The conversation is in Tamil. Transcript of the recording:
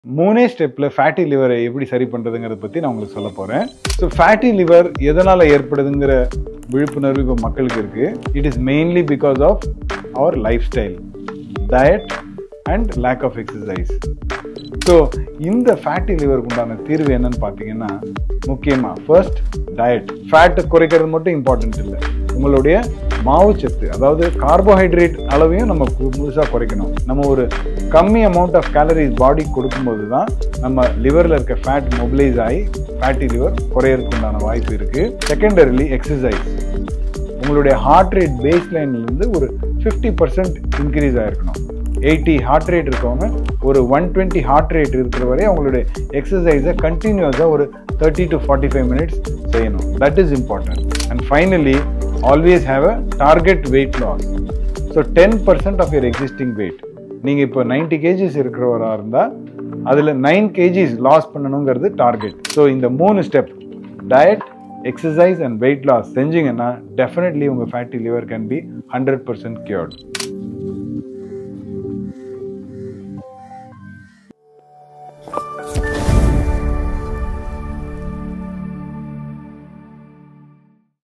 மூணே ஸ்டெப்பில் ஃபேட்டி லிவரை எப்படி சரி பண்ணுறதுங்கிறத பற்றி நான் உங்களுக்கு சொல்ல போகிறேன் ஸோ ஃபேட்டி லிவர் எதனால் ஏற்படுதுங்கிற விழிப்புணர்வு இப்போ மக்களுக்கு இருக்குது it is mainly because of our life style diet and lack of exercise so இந்த ஃபேட்டி லிவருக்கு உண்டான தீர்வு என்னன்னு பார்த்தீங்கன்னா முக்கியமாக ஃபர்ஸ்ட் டயட் ஃபேட்டை குறைக்கிறது மட்டும் இம்பார்ட்டன்ட் இல்லை உங்களுடைய மாவுச்சத்து அதாவது கார்போஹைட்ரேட் அளவையும் நம்ம முழுசாக குறைக்கணும் நம்ம ஒரு கம்மி அமௌண்ட் ஆஃப் கேலரிஸ் பாடிக்கு கொடுக்கும்போது தான் நம்ம லிவரில் இருக்க ஃபேட் மொபிலைஸ் ஆகி ஃபேட்டி லிவர் குறையறதுக்கு உண்டான வாய்ப்பு இருக்குது செகண்டரிலி எக்ஸசைஸ் உங்களுடைய ஹார்ட் ரேட் பேஸ் லைன்லேருந்து ஒரு ஃபிஃப்டி பர்சன்ட் இன்க்ரீஸ் ஆகிருக்கணும் எயிட்டி ஹார்ட் ரேட் இருக்கவங்க ஒரு ஒன் டுவெண்ட்டி ஹார்ட் ரேட் இருக்கிற வரை அவங்களுடைய எக்ஸசைஸை கண்டினியூஸாக ஒரு thirty to forty five minutes செய்யணும் that is important and finally always have a target weight loss so ten percent of your existing weight நீங்கள் இப்போ நைன்டி கேஜிஸ் இருக்கிறவராக இருந்தால் அதில் நைன் கேஜிஸ் லாஸ் பண்ணணுங்கிறது டார்கெட் ஸோ இந்த மூணு step diet exercise and weight loss செஞ்சீங்கன்னா டெஃபினெட்லி உங்கள் fatty liver can be hundred percent cured